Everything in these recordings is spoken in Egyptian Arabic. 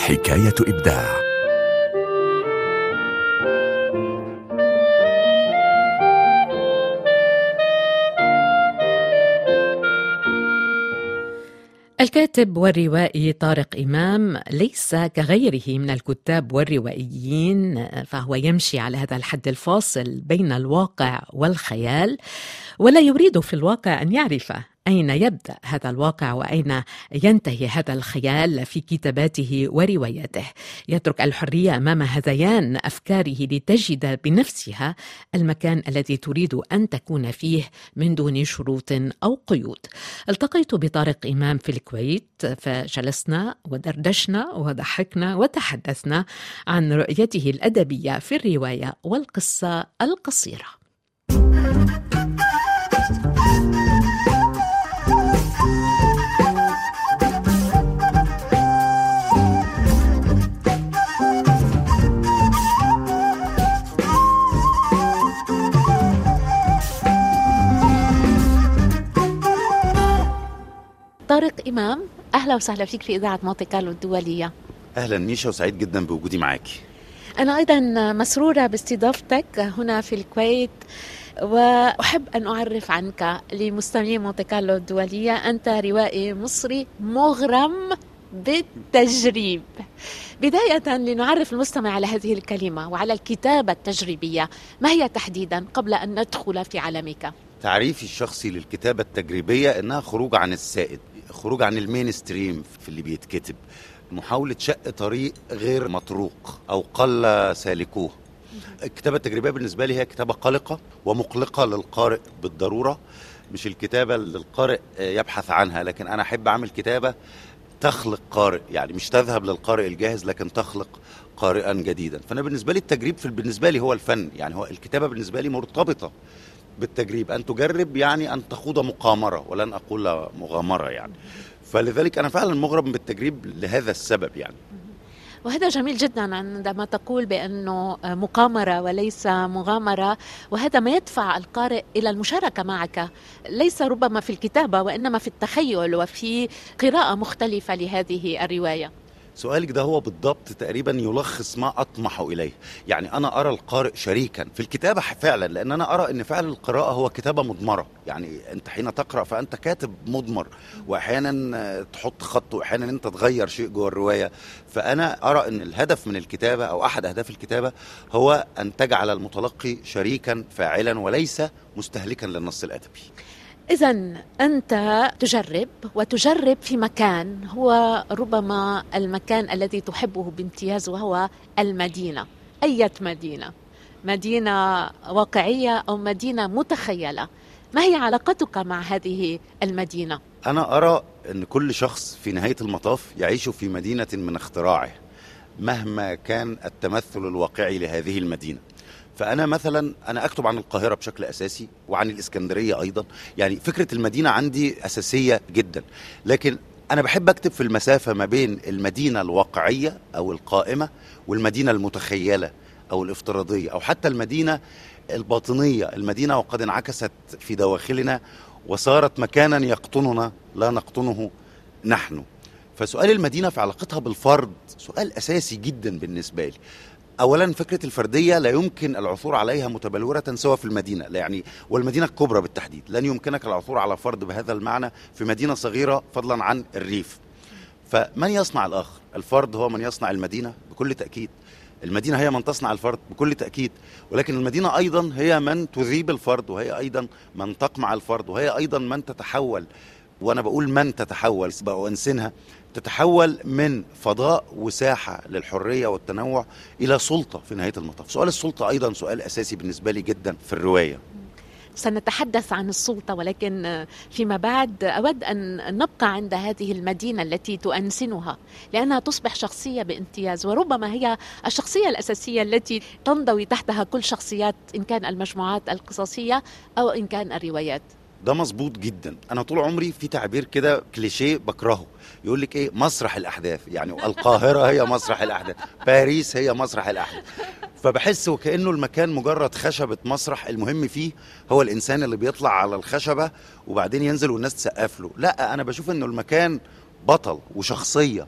حكاية إبداع الكاتب والروائي طارق إمام ليس كغيره من الكتاب والروائيين فهو يمشي على هذا الحد الفاصل بين الواقع والخيال ولا يريد في الواقع أن يعرف أين يبدأ هذا الواقع وأين ينتهي هذا الخيال في كتاباته ورواياته يترك الحرية أمام هذيان أفكاره لتجد بنفسها المكان الذي تريد أن تكون فيه من دون شروط أو قيود التقيت بطارق إمام في الكويت فجلسنا ودردشنا وضحكنا وتحدثنا عن رؤيته الأدبية في الرواية والقصة القصيرة طارق إمام أهلا وسهلا فيك في إذاعة مونتي كارلو الدولية اهلا ميشا وسعيد جدا بوجودي معاكي أنا أيضا مسرورة باستضافتك هنا في الكويت وأحب أن أعرف عنك لمستمعي مونتي كارلو الدولية أنت روائي مصري مغرم بالتجريب بداية لنعرف المستمع على هذه الكلمة وعلى الكتابة التجريبية ما هي تحديدا قبل أن ندخل في عالمك تعريفي الشخصي للكتابة التجريبية انها خروج عن السائد خروج عن المين ستريم في اللي بيتكتب محاولة شق طريق غير مطروق او قل سالكوه الكتابة التجريبية بالنسبة لي هي كتابة قلقة ومقلقة للقارئ بالضرورة مش الكتابة اللي القارئ يبحث عنها لكن أنا أحب أعمل كتابة تخلق قارئ يعني مش تذهب للقارئ الجاهز لكن تخلق قارئا جديدا فأنا بالنسبة لي التجريب في بالنسبة لي هو الفن يعني هو الكتابة بالنسبة لي مرتبطة بالتجريب أن تجرب يعني أن تخوض مقامرة ولن أقول مغامرة يعني فلذلك أنا فعلا مغرم بالتجريب لهذا السبب يعني وهذا جميل جدا عندما تقول بانه مقامره وليس مغامره وهذا ما يدفع القارئ الى المشاركه معك ليس ربما في الكتابه وانما في التخيل وفي قراءه مختلفه لهذه الروايه سؤالك ده هو بالضبط تقريبا يلخص ما اطمح اليه يعني انا ارى القارئ شريكا في الكتابه فعلا لان انا ارى ان فعل القراءه هو كتابه مضمره يعني انت حين تقرا فانت كاتب مضمر واحيانا تحط خط واحيانا انت تغير شيء جوه الروايه فانا ارى ان الهدف من الكتابه او احد اهداف الكتابه هو ان تجعل المتلقي شريكا فاعلا وليس مستهلكا للنص الادبي إذا أنت تجرب وتجرب في مكان هو ربما المكان الذي تحبه بامتياز وهو المدينة أية مدينة مدينة واقعية أو مدينة متخيلة ما هي علاقتك مع هذه المدينة؟ انا ارى ان كل شخص في نهايه المطاف يعيش في مدينه من اختراعه مهما كان التمثل الواقعي لهذه المدينه فانا مثلا انا اكتب عن القاهره بشكل اساسي وعن الاسكندريه ايضا يعني فكره المدينه عندي اساسيه جدا لكن انا بحب اكتب في المسافه ما بين المدينه الواقعيه او القائمه والمدينه المتخيله او الافتراضيه او حتى المدينه الباطنيه المدينه وقد انعكست في دواخلنا وصارت مكانا يقطننا لا نقطنه نحن فسؤال المدينه في علاقتها بالفرد سؤال اساسي جدا بالنسبه لي اولا فكره الفرديه لا يمكن العثور عليها متبلوره سوى في المدينه لا يعني والمدينه الكبرى بالتحديد لن يمكنك العثور على فرد بهذا المعنى في مدينه صغيره فضلا عن الريف فمن يصنع الاخر الفرد هو من يصنع المدينه بكل تاكيد المدينه هي من تصنع الفرد بكل تاكيد ولكن المدينه ايضا هي من تذيب الفرد وهي ايضا من تقمع الفرد وهي ايضا من تتحول وانا بقول من تتحول وانسنها تتحول من فضاء وساحه للحريه والتنوع الى سلطه في نهايه المطاف سؤال السلطه ايضا سؤال اساسي بالنسبه لي جدا في الروايه سنتحدث عن السلطة ولكن فيما بعد أود أن نبقى عند هذه المدينة التي تؤنسنها لأنها تصبح شخصية بامتياز وربما هي الشخصية الأساسية التي تنضوي تحتها كل شخصيات إن كان المجموعات القصصية أو إن كان الروايات ده مظبوط جدا انا طول عمري في تعبير كده كليشيه بكرهه يقول لك ايه مسرح الاحداث يعني القاهره هي مسرح الاحداث باريس هي مسرح الاحداث فبحس وكانه المكان مجرد خشبه مسرح المهم فيه هو الانسان اللي بيطلع على الخشبه وبعدين ينزل والناس تسقف له لا انا بشوف انه المكان بطل وشخصيه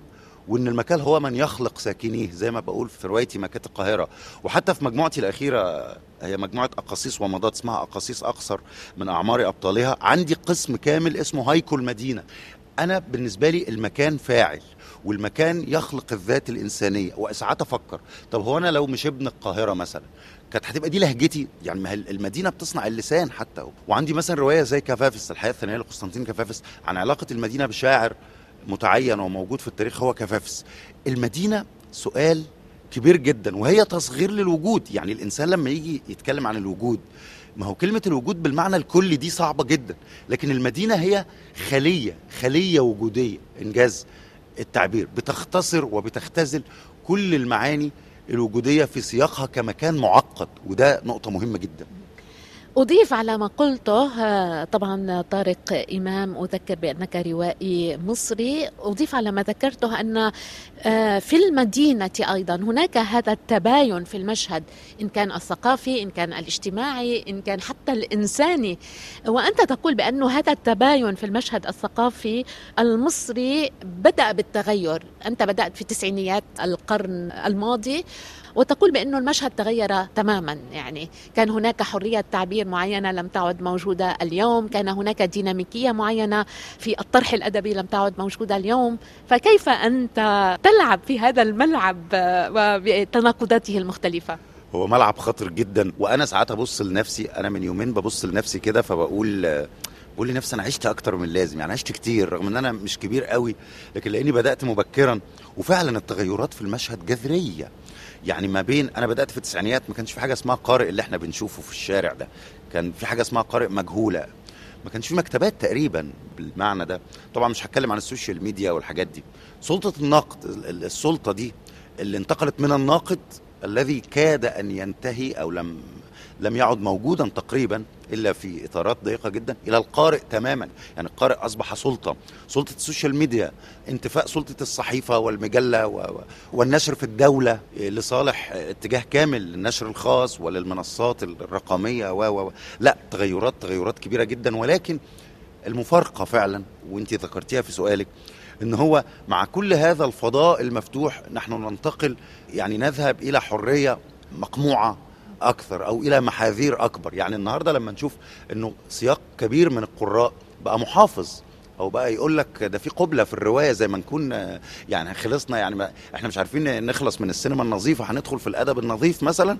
وان المكان هو من يخلق ساكنيه زي ما بقول في روايتي مكات القاهره وحتى في مجموعتي الاخيره هي مجموعه اقاصيص ومضات اسمها اقاصيص اقصر من اعمار ابطالها عندي قسم كامل اسمه هيكل مدينه انا بالنسبه لي المكان فاعل والمكان يخلق الذات الانسانيه وساعات افكر طب هو انا لو مش ابن القاهره مثلا كانت هتبقى دي لهجتي يعني ما هي المدينه بتصنع اللسان حتى وعندي مثلا روايه زي كفافس الحياه الثانيه لقسطنطين كفافس عن علاقه المدينه بشاعر متعين وموجود في التاريخ هو كفافس المدينه سؤال كبير جدا وهي تصغير للوجود يعني الانسان لما يجي يتكلم عن الوجود ما هو كلمة الوجود بالمعنى الكلي دي صعبة جدا لكن المدينة هي خلية خلية وجودية إنجاز التعبير بتختصر وبتختزل كل المعاني الوجودية في سياقها كمكان معقد وده نقطة مهمة جدا أضيف على ما قلته آه، طبعا طارق إمام أذكر بأنك روائي مصري أضيف على ما ذكرته أن آه، في المدينة أيضا هناك هذا التباين في المشهد إن كان الثقافي إن كان الاجتماعي إن كان حتى الإنساني وأنت تقول بأن هذا التباين في المشهد الثقافي المصري بدأ بالتغير أنت بدأت في تسعينيات القرن الماضي وتقول بأنه المشهد تغير تماما يعني كان هناك حرية تعبير معينة لم تعد موجودة اليوم كان هناك ديناميكية معينة في الطرح الأدبي لم تعد موجودة اليوم فكيف أنت تلعب في هذا الملعب وبتناقضاته المختلفة هو ملعب خطر جدا وانا ساعات ابص لنفسي انا من يومين ببص لنفسي كده فبقول بقول لنفسي انا عشت اكتر من اللازم يعني عشت كتير رغم ان انا مش كبير قوي لكن لاني بدات مبكرا وفعلا التغيرات في المشهد جذريه يعني ما بين انا بدات في التسعينيات ما كانش في حاجه اسمها قارئ اللي احنا بنشوفه في الشارع ده كان في حاجه اسمها قارئ مجهوله ما كانش في مكتبات تقريبا بالمعنى ده طبعا مش هتكلم عن السوشيال ميديا والحاجات دي سلطه النقد السلطه دي اللي انتقلت من الناقد الذي كاد ان ينتهي او لم لم يعد موجودا تقريبا الا في اطارات ضيقه جدا الى القارئ تماما يعني القارئ اصبح سلطه سلطه السوشيال ميديا انتفاء سلطه الصحيفه والمجله و... والنشر في الدوله لصالح اتجاه كامل للنشر الخاص وللمنصات الرقميه و... و... لا تغيرات تغيرات كبيره جدا ولكن المفارقه فعلا وانت ذكرتيها في سؤالك ان هو مع كل هذا الفضاء المفتوح نحن ننتقل يعني نذهب الى حريه مقموعه اكثر او الى محاذير اكبر يعني النهارده لما نشوف انه سياق كبير من القراء بقى محافظ او بقى يقول لك ده في قبله في الروايه زي ما نكون يعني خلصنا يعني ما احنا مش عارفين نخلص من السينما النظيفه هندخل في الادب النظيف مثلا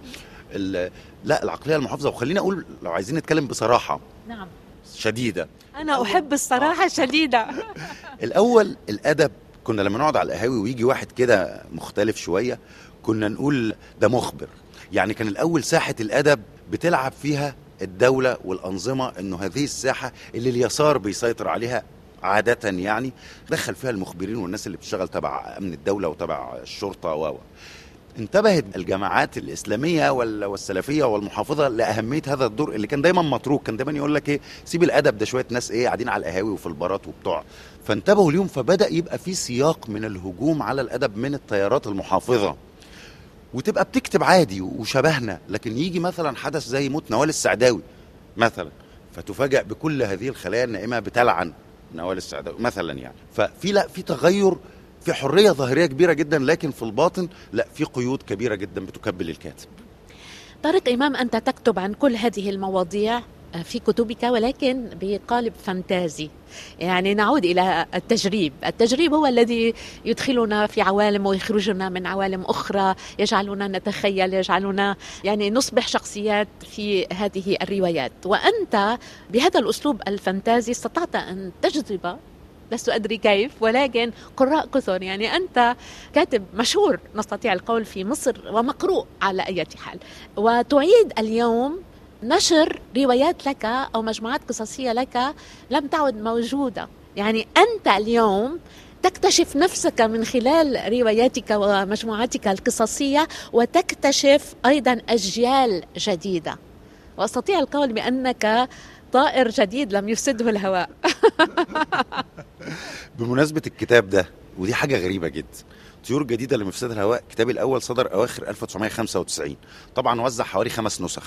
لا العقليه المحافظه وخلينا اقول لو عايزين نتكلم بصراحه نعم شديده انا احب الصراحه شديده الاول الادب كنا لما نقعد على القهاوي ويجي واحد كده مختلف شويه كنا نقول ده مخبر يعني كان الاول ساحه الادب بتلعب فيها الدوله والانظمه انه هذه الساحه اللي اليسار بيسيطر عليها عادة يعني دخل فيها المخبرين والناس اللي بتشتغل تبع أمن الدولة وتبع الشرطة و انتبهت الجماعات الإسلامية والسلفية والمحافظة لأهمية هذا الدور اللي كان دايما متروك كان دايما يقول لك إيه سيب الأدب ده شوية ناس إيه قاعدين على القهاوي وفي البارات وبتوع فانتبهوا اليوم فبدأ يبقى في سياق من الهجوم على الأدب من التيارات المحافظة وتبقى بتكتب عادي وشبهنا لكن يجي مثلا حدث زي موت نوال السعداوي مثلا فتفاجأ بكل هذه الخلايا النائمة بتلعن نوال السعداوي مثلا يعني ففي لا في تغير في حرية ظاهرية كبيرة جدا لكن في الباطن لا في قيود كبيرة جدا بتكبل الكاتب طارق إمام أنت تكتب عن كل هذه المواضيع في كتبك ولكن بقالب فانتازي يعني نعود الى التجريب التجريب هو الذي يدخلنا في عوالم ويخرجنا من عوالم اخرى يجعلنا نتخيل يجعلنا يعني نصبح شخصيات في هذه الروايات وانت بهذا الاسلوب الفانتازي استطعت ان تجذب لست ادري كيف ولكن قراء كثر يعني انت كاتب مشهور نستطيع القول في مصر ومقروء على اي حال وتعيد اليوم نشر روايات لك او مجموعات قصصيه لك لم تعد موجوده يعني انت اليوم تكتشف نفسك من خلال رواياتك ومجموعاتك القصصيه وتكتشف ايضا اجيال جديده واستطيع القول بانك طائر جديد لم يفسده الهواء بمناسبه الكتاب ده ودي حاجه غريبه جدا طيور جديده لمفسده الهواء كتابي الاول صدر اواخر 1995 طبعا وزع حوالي خمس نسخ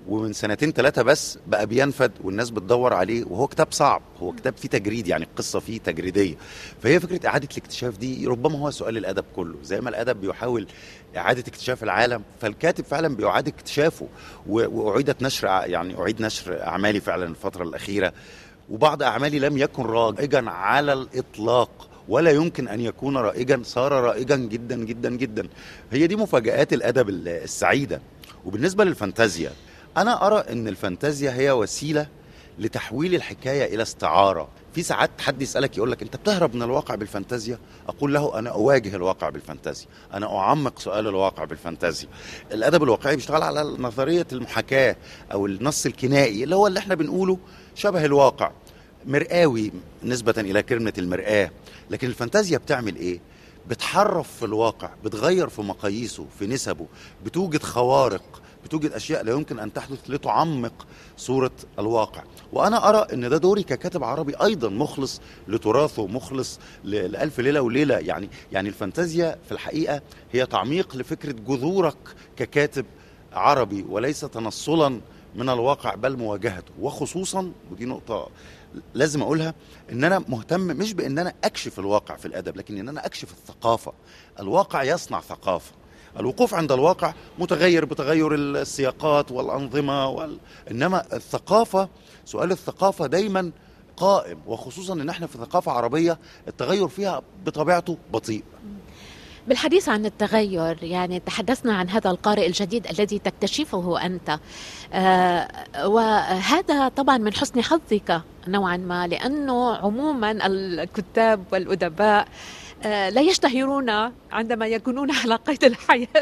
ومن سنتين ثلاثة بس بقى بينفد والناس بتدور عليه وهو كتاب صعب هو كتاب فيه تجريد يعني القصة فيه تجريدية فهي فكرة إعادة الاكتشاف دي ربما هو سؤال الأدب كله زي ما الأدب بيحاول إعادة اكتشاف العالم فالكاتب فعلا بيعاد اكتشافه وأعيدت نشر يعني أعيد نشر أعمالي فعلا الفترة الأخيرة وبعض أعمالي لم يكن رائجا على الإطلاق ولا يمكن ان يكون رائجا صار رائجا جدا جدا جدا هي دي مفاجات الادب السعيده وبالنسبه للفانتازيا انا ارى ان الفانتازيا هي وسيله لتحويل الحكايه الى استعاره في ساعات حد يسالك يقول لك انت بتهرب من الواقع بالفانتازيا اقول له انا اواجه الواقع بالفانتازيا انا اعمق سؤال الواقع بالفانتازيا الادب الواقعي بيشتغل على نظريه المحاكاه او النص الكنائي اللي هو اللي احنا بنقوله شبه الواقع مرآوي نسبة إلى كلمة المرآة لكن الفانتازيا بتعمل إيه؟ بتحرف في الواقع بتغير في مقاييسه في نسبه بتوجد خوارق بتوجد اشياء لا يمكن ان تحدث لتعمق صوره الواقع وانا ارى ان ده دوري ككاتب عربي ايضا مخلص لتراثه مخلص لالف ليله وليله يعني يعني الفانتازيا في الحقيقه هي تعميق لفكره جذورك ككاتب عربي وليس تنصلا من الواقع بل مواجهته وخصوصا ودي نقطه لازم اقولها ان انا مهتم مش بان انا اكشف الواقع في الادب لكن ان انا اكشف الثقافه الواقع يصنع ثقافه الوقوف عند الواقع متغير بتغير السياقات والانظمه وال... انما الثقافه سؤال الثقافه دايما قائم وخصوصا ان احنا في ثقافه عربيه التغير فيها بطبيعته بطيء بالحديث عن التغير يعني تحدثنا عن هذا القارئ الجديد الذي تكتشفه انت آه وهذا طبعا من حسن حظك نوعا ما لانه عموما الكتاب والادباء آه لا يشتهرون عندما يكونون على قيد الحياه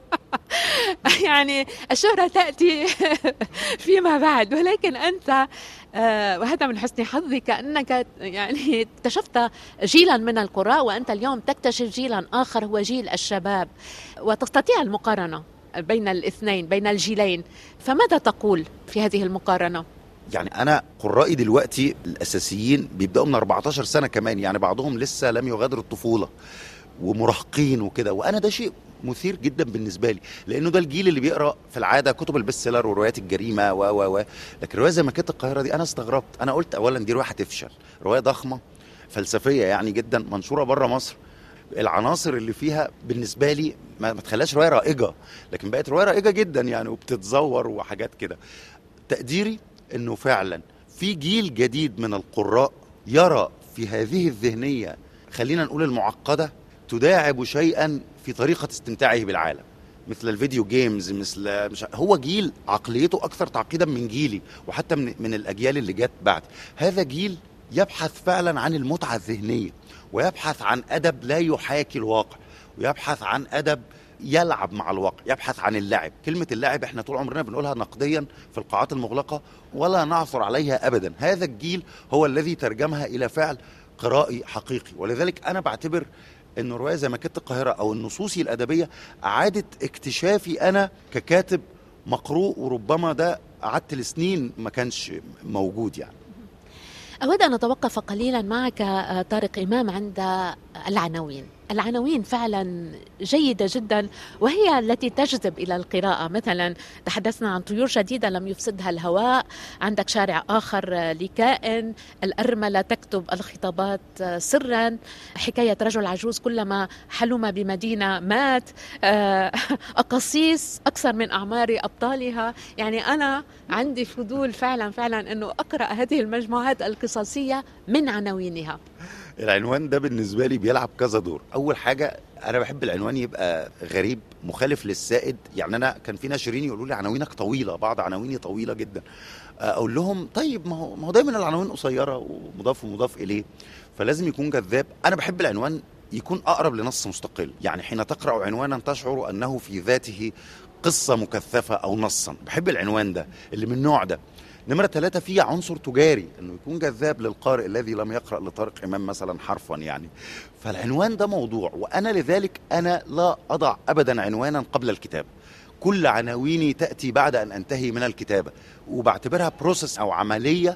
يعني الشهرة تأتي فيما بعد ولكن أنت آه، وهذا من حسن حظك أنك يعني اكتشفت جيلا من القراء وأنت اليوم تكتشف جيلا آخر هو جيل الشباب وتستطيع المقارنة بين الاثنين بين الجيلين فماذا تقول في هذه المقارنة؟ يعني انا قرائي دلوقتي الاساسيين بيبداوا من 14 سنه كمان يعني بعضهم لسه لم يغادر الطفوله ومراهقين وكده وانا ده شيء مثير جدا بالنسبه لي لانه ده الجيل اللي بيقرا في العاده كتب البيست سيلر وروايات الجريمه و و و لكن روايه زي مكتبه القاهره دي انا استغربت انا قلت اولا دي روايه هتفشل روايه ضخمه فلسفيه يعني جدا منشوره بره مصر العناصر اللي فيها بالنسبه لي ما, ما تخليهاش روايه رائجه لكن بقت روايه رائجه جدا يعني وبتتزور وحاجات كده تقديري انه فعلا في جيل جديد من القراء يرى في هذه الذهنيه خلينا نقول المعقده تداعب شيئا في طريقه استمتاعه بالعالم مثل الفيديو جيمز مثل مش هو جيل عقليته اكثر تعقيدا من جيلي وحتى من, من الاجيال اللي جت بعد هذا جيل يبحث فعلا عن المتعه الذهنيه ويبحث عن ادب لا يحاكي الواقع ويبحث عن ادب يلعب مع الواقع يبحث عن اللعب كلمة اللعب احنا طول عمرنا بنقولها نقديا في القاعات المغلقة ولا نعثر عليها أبدا هذا الجيل هو الذي ترجمها إلى فعل قرائي حقيقي ولذلك أنا بعتبر ان روايه زي مكتبه القاهره او النصوصي الادبيه اعاده اكتشافي انا ككاتب مقروء وربما ده قعدت لسنين ما كانش موجود يعني أود أن أتوقف قليلا معك آه، طارق إمام عند العناوين العناوين فعلا جيدة جدا وهي التي تجذب إلى القراءة مثلا تحدثنا عن طيور جديدة لم يفسدها الهواء عندك شارع آخر لكائن الأرملة تكتب الخطابات سرا حكاية رجل عجوز كلما حلم بمدينة مات آه، أقاصيص أكثر من أعمار أبطالها يعني أنا عندي فضول فعلا فعلا أنه أقرأ هذه المجموعات القصصية من عناوينها العنوان ده بالنسبه لي بيلعب كذا دور اول حاجه انا بحب العنوان يبقى غريب مخالف للسائد يعني انا كان في ناشرين يقولوا لي عناوينك طويله بعض عناويني طويله جدا اقول لهم طيب ما هو ما هو دايما العناوين قصيره ومضاف ومضاف اليه فلازم يكون جذاب انا بحب العنوان يكون اقرب لنص مستقل يعني حين تقرا عنوانا تشعر انه في ذاته قصه مكثفه او نصا بحب العنوان ده اللي من النوع ده نمرة ثلاثة فيه عنصر تجاري انه يكون جذاب للقارئ الذي لم يقرأ لطارق امام مثلا حرفا يعني فالعنوان ده موضوع وانا لذلك انا لا اضع ابدا عنوانا قبل الكتابة كل عناويني تأتي بعد ان انتهي من الكتابة وبعتبرها بروسس او عملية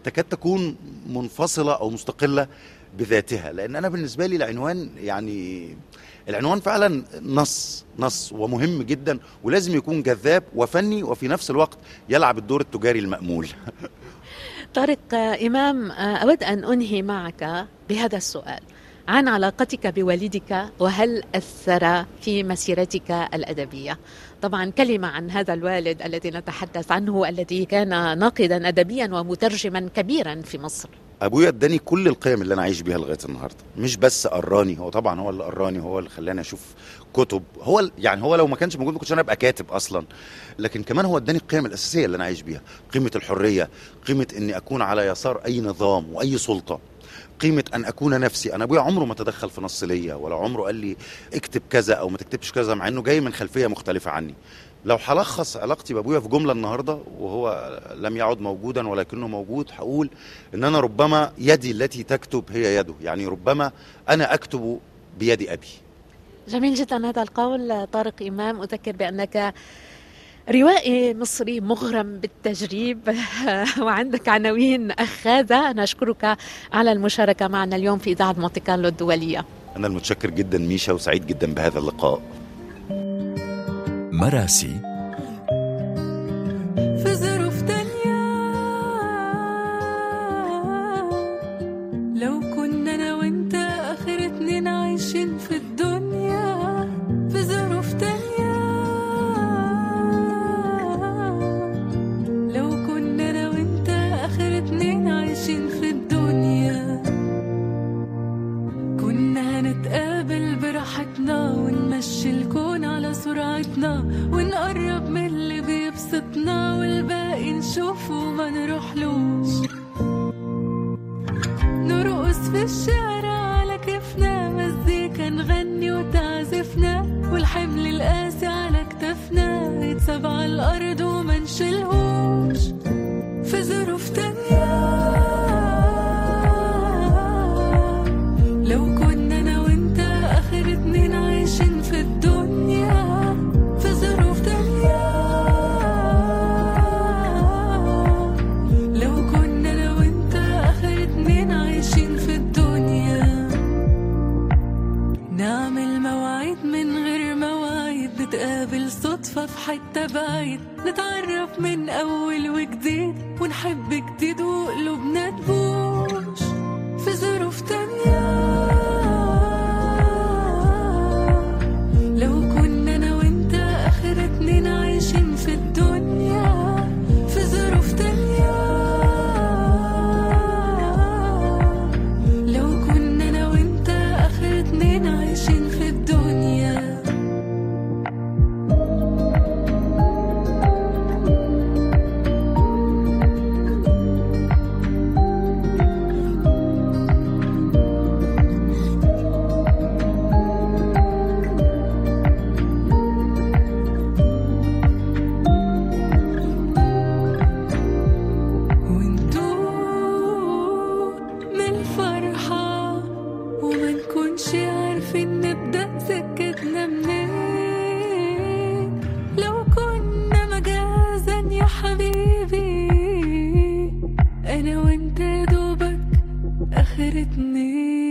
تكاد تكون منفصله او مستقله بذاتها لان انا بالنسبه لي العنوان يعني العنوان فعلا نص نص ومهم جدا ولازم يكون جذاب وفني وفي نفس الوقت يلعب الدور التجاري المأمول طارق إمام أود أن أنهي معك بهذا السؤال عن علاقتك بوالدك وهل أثر في مسيرتك الأدبية طبعا كلمة عن هذا الوالد الذي نتحدث عنه الذي كان ناقدا أدبيا ومترجما كبيرا في مصر ابويا اداني كل القيم اللي انا عايش بيها لغايه النهارده مش بس قراني هو طبعا هو اللي قراني هو اللي خلاني اشوف كتب هو ال- يعني هو لو ما كانش موجود ما كنتش انا ابقى كاتب اصلا لكن كمان هو اداني القيم الاساسيه اللي انا عايش بيها قيمه الحريه قيمه اني اكون على يسار اي نظام واي سلطه قيمة أن أكون نفسي أنا أبويا عمره ما تدخل في نص ليا ولا عمره قال لي اكتب كذا أو ما تكتبش كذا مع أنه جاي من خلفية مختلفة عني لو هلخص علاقتي بابويا في جمله النهارده وهو لم يعد موجودا ولكنه موجود هقول ان انا ربما يدي التي تكتب هي يده يعني ربما انا اكتب بيد ابي جميل جدا هذا القول طارق إمام أذكر بأنك روائي مصري مغرم بالتجريب وعندك عناوين أخاذة أنا أشكرك على المشاركة معنا اليوم في إذاعة مونتي كارلو الدولية انا المتشكر جدا ميشا وسعيد جدا بهذا اللقاء مراسي في ظروف تانية لو كنا أنا وأنت آخر اتنين عايشين في الدنيا في ظروف تانية لو كنا أنا وأنت آخر اتنين عايشين في الدنيا كنا هنتقابل براحتنا ونمشي الكون على سرعتنا ونقرب من اللي بيبسطنا والباقي نشوفه ما نروحلوش نرقص في الشارع على كيفنا مزيكا نغني وتعزفنا والحمل القاسي على كتفنا يتساب على الأرض وما نشيلهوش في ظروف تانية لو كنا انا وانت اخر اتنين عايشين في الدنيا في ظروف تانية لو كنا انا وانت اخر اتنين عايشين في الدنيا نعمل مواعيد من غير مواعيد نتقابل صدفة في حتة بعيد نتعرف من أول وجديد ونحب جديد وقلوبنا تبوش في ظروف تانية لو كنا أنا وأنت آخر اتنين عايشين في الدنيا في ظروف تانية لو كنا أنا وأنت آخر اتنين عايشين في الدنيا وندوق من الفرحة وما نكونش عارفين نبدأ سكتنا منين لو كنا مجازا يا حبيبي أنا وأنت يا دوبك آخر اتنين